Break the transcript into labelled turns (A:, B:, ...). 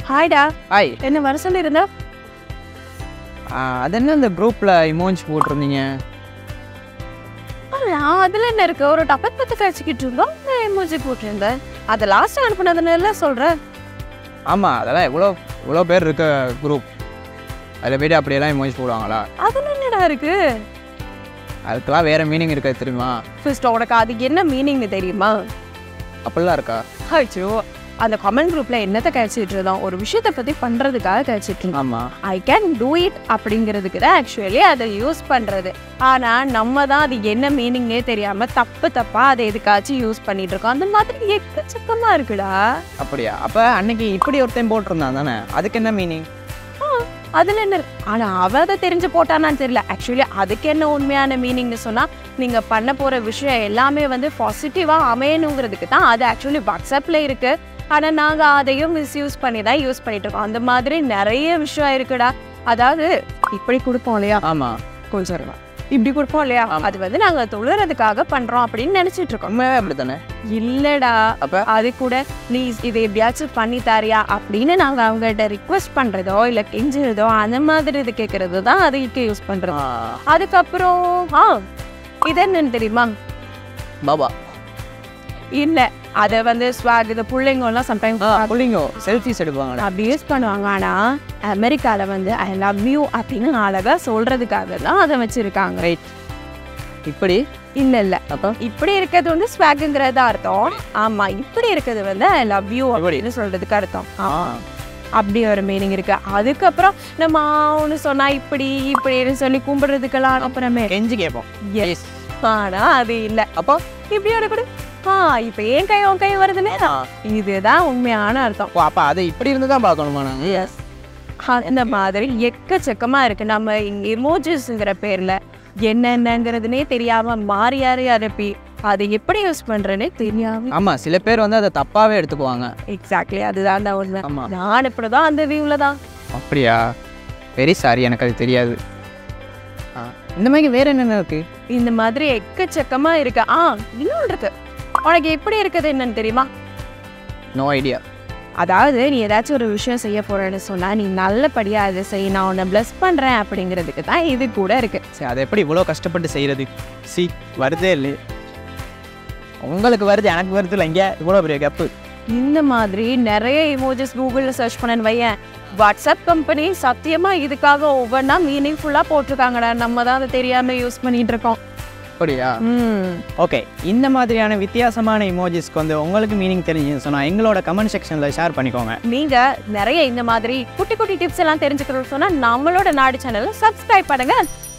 A: ஹாய்டா
B: hi
A: என்ன வர சொல்லியிருந்த
B: அது என்ன இந்த குரூப்பில் இமோஜ் போட்டிருந்தீங்க
A: நான் அதில் என்ன இருக்கு ஒரு டபக் பத்து கழிச்சுக்கிட்டு இருந்தோம் எமோஜி போட்டிருந்தேன் அதை லாஸ்ட் அனுப்புனதுனால சொல்கிறேன்
B: ஆமாம் அதெல்லாம் எவ்வளோ இவ்வளோ பேர் இருக்க குரூப் அதில் போய்ட்டு அப்படியெல்லாம் இமோஜ் போடுவாங்களா
A: அதில் என்னடா இருக்கு
B: அதுக்கெல்லாம் வேறு மீனிங் இருக்காது தெரியுமா
A: ஃபர்ஸ்ட் உனக்கு அது என்ன மீனிங்னு தெரியுமா
B: அப்படிலாம் இருக்கா
A: ஐயோ அந்த கமெண்ட் குரூப்ல என்னத்தை கழிச்சிட்டு இருந்தோம் ஒரு விஷயத்தை பத்தி பண்றதுக்காக கழிச்சிட்டு இருந்தோம்
B: ஆமாம்
A: ஐ கேன் டூ இட் அப்படிங்கிறதுக்கு தான் ஆக்சுவலி அதை யூஸ் பண்றது ஆனா நம்ம தான் அது என்ன மீனிங்னே தெரியாம தப்பு தப்பா அதை எதுக்காச்சும் யூஸ் பண்ணிட்டு இருக்கோம் அந்த மாதிரி எக்கச்சக்கமா இருக்குடா
B: அப்படியா அப்போ அன்னைக்கு இப்படி ஒருத்தன் போட்டிருந்தான் தானே அதுக்கு என்ன மீனிங்
A: அதுல என்ன இருக்கு? ஆனா அவ அதை தெரிஞ்சு போட்டானான்னு தெரியல ஆக்சுவலி அதுக்கு என்ன உண்மையான மீனிங்னு சொன்னா நீங்க பண்ண போற விஷயம் எல்லாமே வந்து பாசிட்டிவா அமையணுங்கிறதுக்கு தான் அது ஆக்சுவலி வாட்ஸ்அப்ல இருக்கு ஆனா நாங்க அதையும் மிஸ்யூஸ் பண்ணி தான் யூஸ் பண்ணிட்டு இருக்கோம் அந்த மாதிரி நிறைய விஷயம் இருக்குடா அதாவது இப்படி கொடுப்போம் இல்லையா
B: ஆமாம்
A: கொஞ்சம் இருங்க. இப்படி கொடுப்போம் இல்லையா அது வந்து நாங்க தொழுறதுக்காக பண்றோம் அப்படின்னு நினைச்சிட்டு இருக்கோம்
B: உண்மையாகவே அப்படி தானே
A: இல்லடா
B: அப்ப?
A: அது கூட ப்ளீஸ் இதை எப்படியாச்சும் பண்ணி தாரியா அப்படின்னு நாங்க அவங்ககிட்ட ரிக்வெஸ்ட் பண்றதோ இல்ல கெஞ்சுறதோ அந்த மாதிரி இது கேக்குறது தான் அதுக்கு யூஸ் பண்றோம் அதுக்கப்புறம் ஆ இது என்னன்னு தெரியுமா
B: பாபா
A: இல்ல அத வந்து ஸ்வாக் இது பிள்ளைங்க எல்லாம் சம்டைம்
B: புள்ளிங்கோ செல்ஃபிஸ் எடுப்பாங்க
A: அப்படி யூஸ் பண்ணுவாங்க ஆனா அமெரிக்கால வந்து ஐ லவ் யூ அப்படின்னு அழகா சொல்றதுக்காக தான் அதை வச்சிருக்காங்க
B: ரைட் இப்படி
A: இல்ல இல்ல
B: அப்போ
A: இப்படி இருக்கிறது வந்து ஸ்வாக்குங்கிறது அர்த்தம் ஆமா இப்படி இருக்கிறது வந்து ஐ லவ் யூ
B: இப்படி.
A: அப்படின்னு சொல்றதுக்கு அர்த்தம்
B: ஆ
A: அப்படி ஒரு மீனிங் இருக்கு அதுக்கப்புறம் நம்ம ஒன்று சொன்னா இப்படி இப்படின்னு சொல்லி கும்பிடுறதுக்கெல்லாம் அப்புறமே
B: கெஞ்சி கேட்போம்
A: எஸ் ஆனா அது இல்ல
B: அப்போ
A: இப்படியோட கூட ஆ இப்ப ஏன் கை உன் கை வருதுன்னே இதுதான் உண்மையான அர்த்தம்
B: ஓ அப்போ அதை இப்படி இருந்து தான் பார்க்கணுமா நாங்கள்
A: எஸ் அந்த மாதிரி எக்கச்சக்கமா இருக்கு நம்ம இமோஜிஸ்ங்கிற பேர்ல என்னென்னங்கிறதுனே தெரியாம மாறி யாரு அனுப்பி அதை எப்படி யூஸ் பண்றேனே தெரியாம
B: ஆமாம் சில பேர் வந்து அதை தப்பாகவே எடுத்துக்குவாங்க
A: எக்ஸாக்ட்லி அதுதான் தான் உண்மை
B: ஆமா.
A: நான் இப்படிதான் அந்த வியூல தான்
B: அப்படியா வெரி சாரி எனக்கு அது தெரியாது ஆ இந்த மாதிரி வேற என்னென்ன இருக்கு
A: இந்த மாதிரி எக்கச்சக்கமா இருக்கு ஆ இன்னொன்று இருக்கு உனக்கு எப்படி இருக்குது என்னன்னு தெரியுமா
B: நோ ஐடியா
A: அதாவது நீ ஏதாச்சும் ஒரு விஷயம் செய்ய போறேன்னு சொன்னா நீ நல்லபடியா அதை செய் நான் உன்னை பிளஸ் பண்றேன் அப்படிங்கிறதுக்கு தான் இது கூட இருக்கு
B: சரி அதை எப்படி இவ்வளோ கஷ்டப்பட்டு செய்கிறது சி வருதே இல்லை உங்களுக்கு வருது எனக்கு வருது இல்லை இங்கே இவ்வளோ பெரிய கப்பு
A: இந்த மாதிரி நிறைய இமோஜஸ் கூகுளில் சர்ச் பண்ணேன்னு வையேன் வாட்ஸ்அப் கம்பெனி சத்தியமா இதுக்காக ஒவ்வொன்றா மீனிங்ஃபுல்லாக போட்டிருக்காங்கடா நம்ம தான் அதை தெரியாம யூஸ் பண்ணிட்டு இருக்கோம்
B: அப்படியா
A: ம்
B: ஓகே இந்த மாதிரியான வித்தியாசமான இமோஜிஸ்க்கு வந்து உங்களுக்கு மீனிங் தெரிஞ்சுன்னு சொன்னால் எங்களோட கமெண்ட் செக்ஷனில் ஷேர் பண்ணிக்கோங்க
A: நீங்க நிறைய இந்த மாதிரி குட்டி குட்டி டிப்ஸ் எல்லாம் தெரிஞ்சுக்கணும்னு சொன்னா நம்மளோட நாடு சேனலை சப்ஸ்கிரைப் பண்ணுங்க